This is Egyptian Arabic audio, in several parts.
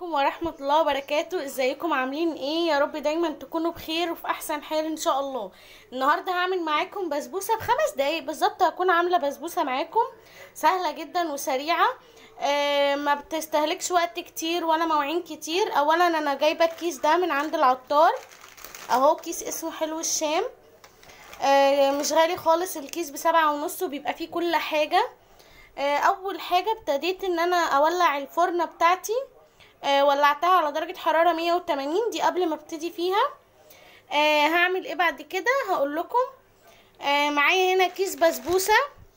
عليكم ورحمة الله وبركاته ازيكم عاملين ايه يا رب دايما تكونوا بخير وفي احسن حال ان شاء الله النهاردة هعمل معاكم بسبوسة بخمس دقايق بالظبط هكون عاملة بسبوسة معاكم سهلة جدا وسريعة آه ما بتستهلكش وقت كتير ولا مواعين كتير اولا انا جايبة الكيس ده من عند العطار اهو كيس اسمه حلو الشام آه مش غالي خالص الكيس بسبعة ونص وبيبقى فيه كل حاجة اول حاجه ابتديت ان انا اولع الفرنه بتاعتي أه ولعتها على درجه حراره 180 دي قبل ما ابتدي فيها أه هعمل ايه بعد كده هقول لكم أه معايا هنا كيس بسبوسه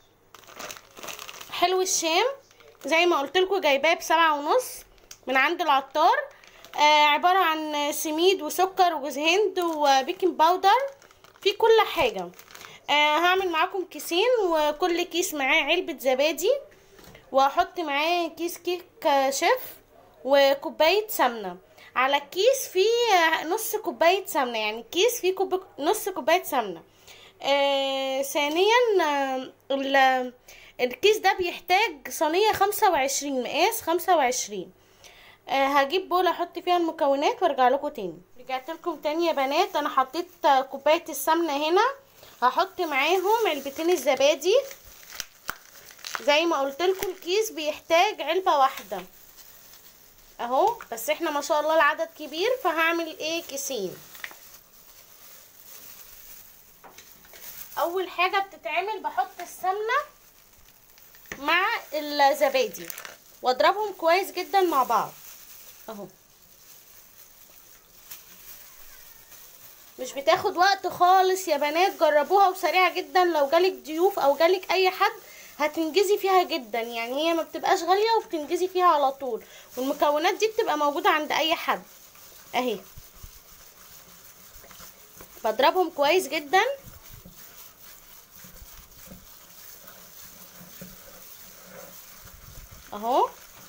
حلو الشام زي ما قلت لكم جايباه بسبعة ونص من عند العطار أه عباره عن سميد وسكر وجوز هند وبيكنج باودر في كل حاجه آه هعمل معاكم كيسين وكل كيس معاه علبة زبادي وهحط معاه كيس كيك شيف وكوباية سمنة على الكيس فيه نص كوباية سمنة يعني كيس فيه كوب... نص كوباية سمنة آه ثانيا آه الكيس ده بيحتاج صينية خمسة وعشرين مقاس خمسة وعشرين آه هجيب بول احط فيها المكونات وارجع لكم تاني رجعت لكم تاني يا بنات انا حطيت كوباية السمنة هنا هحط معاهم علبتين الزبادي زي ما قلت لكم الكيس بيحتاج علبة واحدة اهو بس احنا ما شاء الله العدد كبير فهعمل ايه كيسين اول حاجة بتتعمل بحط السمنة مع الزبادي واضربهم كويس جدا مع بعض اهو مش بتاخد وقت خالص يا بنات جربوها وسريعه جدا لو جالك ضيوف او جالك اي حد هتنجزي فيها جدا يعني هي ما بتبقاش غاليه وبتنجزي فيها على طول والمكونات دي بتبقى موجوده عند اي حد اهي بضربهم كويس جدا اهو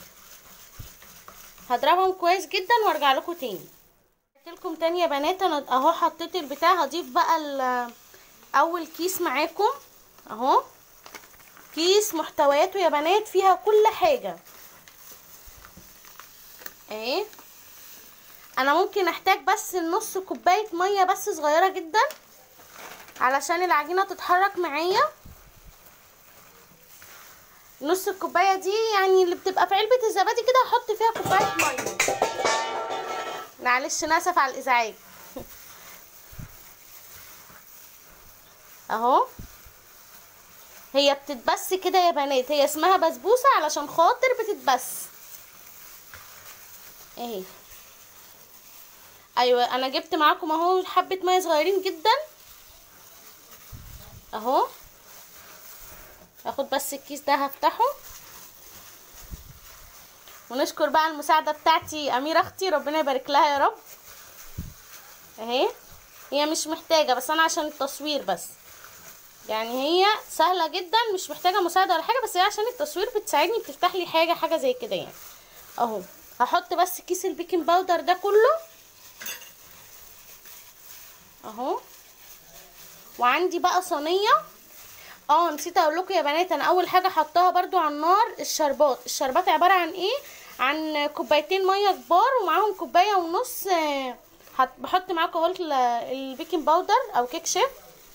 هضربهم كويس جدا وارجع لكم تاني لكم تاني يا بنات انا اهو حطيت البتاع هضيف بقى اول كيس معاكم اهو كيس محتوياته يا بنات فيها كل حاجه اهي انا ممكن احتاج بس نص كوبايه ميه بس صغيره جدا علشان العجينه تتحرك معايا نص الكوبايه دي يعني اللي بتبقى في علبه الزبادي كده هحط فيها كوبايه ميه معلش ناسف على الازعاج اهو هي بتتبس كده يا بنات هي اسمها بسبوسه علشان خاطر بتتبس اهي ايوه انا جبت معاكم اهو حبه ميه صغيرين جدا اهو هاخد بس الكيس ده هفتحه ونشكر بقى المساعدة بتاعتي أميرة أختي ربنا يبارك لها يا رب أهي هي مش محتاجة بس أنا عشان التصوير بس يعني هي سهلة جدا مش محتاجة مساعدة ولا حاجة بس هي عشان التصوير بتساعدني بتفتح لي حاجة حاجة زي كده يعني أهو هحط بس كيس البيكنج باودر ده كله أهو وعندي بقى صينية اه نسيت اقول لكم يا بنات انا اول حاجه حطاها برضو على النار الشربات الشربات عباره عن ايه عن كوبايتين ميه كبار ومعاهم كوبايه ونص بحط معاكم اهو البيكنج باودر او كيك شيف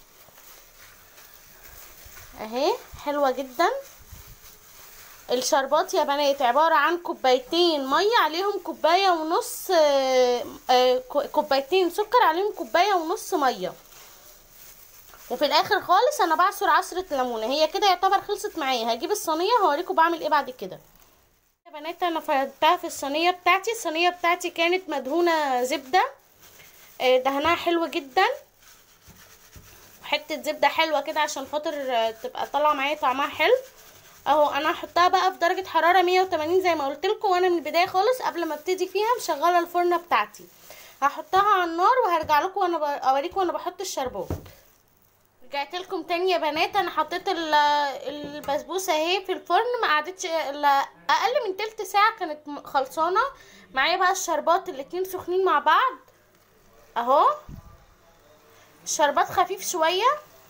اهي حلوه جدا الشربات يا بنات عباره عن كوبايتين ميه عليهم كوبايه ونص كوبايتين سكر عليهم كوبايه ونص ميه وفي الاخر خالص انا بعصر عصره ليمونه هي كده يعتبر خلصت معايا هجيب الصينيه هوريكم بعمل ايه بعد كده يا بنات انا فردتها في الصينيه بتاعتي الصينيه بتاعتي كانت مدهونه زبده دهنها حلو جدا حته زبده حلوه كده عشان خاطر تبقى طالعه معايا طعمها حلو اهو انا هحطها بقى في درجه حراره 180 زي ما قلت لكم وانا من البدايه خالص قبل ما ابتدي فيها مشغله الفرن بتاعتي هحطها على النار وهرجع لكم وانا اوريكم وانا بحط الشربات رجعت لكم تاني يا بنات انا حطيت البسبوسه اهي في الفرن ما قعدتش اقل من تلت ساعه كانت خلصانه معايا بقى الشربات الاتنين سخنين مع بعض اهو الشربات خفيف شويه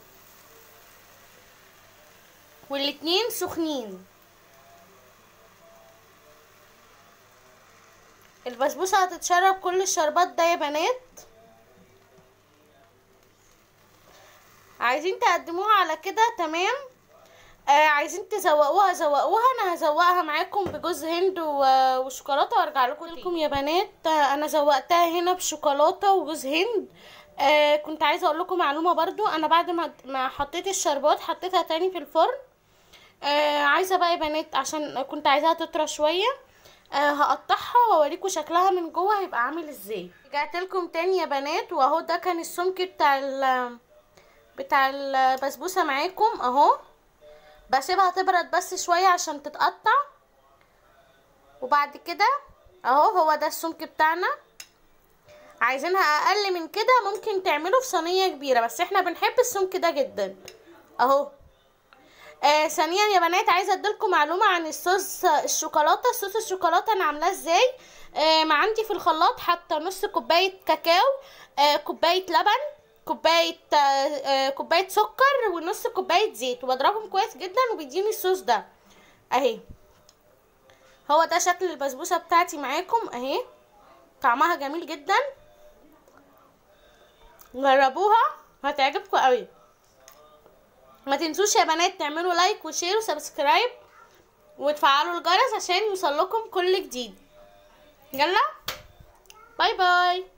والاتنين سخنين البسبوسه هتتشرب كل الشربات ده يا بنات عايزين تقدموها على كده تمام آه عايزين تزوقوها زوقوها انا هزوقها معاكم بجوز هند و- وشوكولاته وارجع لكم لكم يا بنات آه انا زوقتها هنا بشوكولاته وجوز هند آه كنت عايزه اقول لكم معلومه برضو انا بعد ما ما حطيت الشربات حطيتها تاني في الفرن آه عايزه بقى يا بنات عشان كنت عايزاها تطرى شويه آه هقطعها واوريكم شكلها من جوه هيبقى عامل ازاي رجعت لكم تاني يا بنات واهو ده كان السمك بتاع ال بتاع البسبوسه معاكم اهو بسيبها تبرد بس شويه عشان تتقطع وبعد كده اهو هو ده السمك بتاعنا عايزينها اقل من كده ممكن تعمله في صينيه كبيره بس احنا بنحب السمك ده جدا اهو آه ثانيا يا بنات عايزه اديلكم معلومه عن الصوص الشوكولاته صوص الشوكولاته انا عاملاه ازاي آه ما عندي في الخلاط حاطه نص كوبايه كاكاو آه كوبايه لبن كوبايه آه آه كوبايه سكر ونص كوبايه زيت وبضربهم كويس جدا وبيديني الصوص ده اهي هو ده شكل البسبوسه بتاعتي معاكم اهي طعمها جميل جدا جربوها هتعجبكم قوي ما تنسوش يا بنات تعملوا لايك وشير وسبسكرايب وتفعلوا الجرس عشان يوصلكم كل جديد يلا باي باي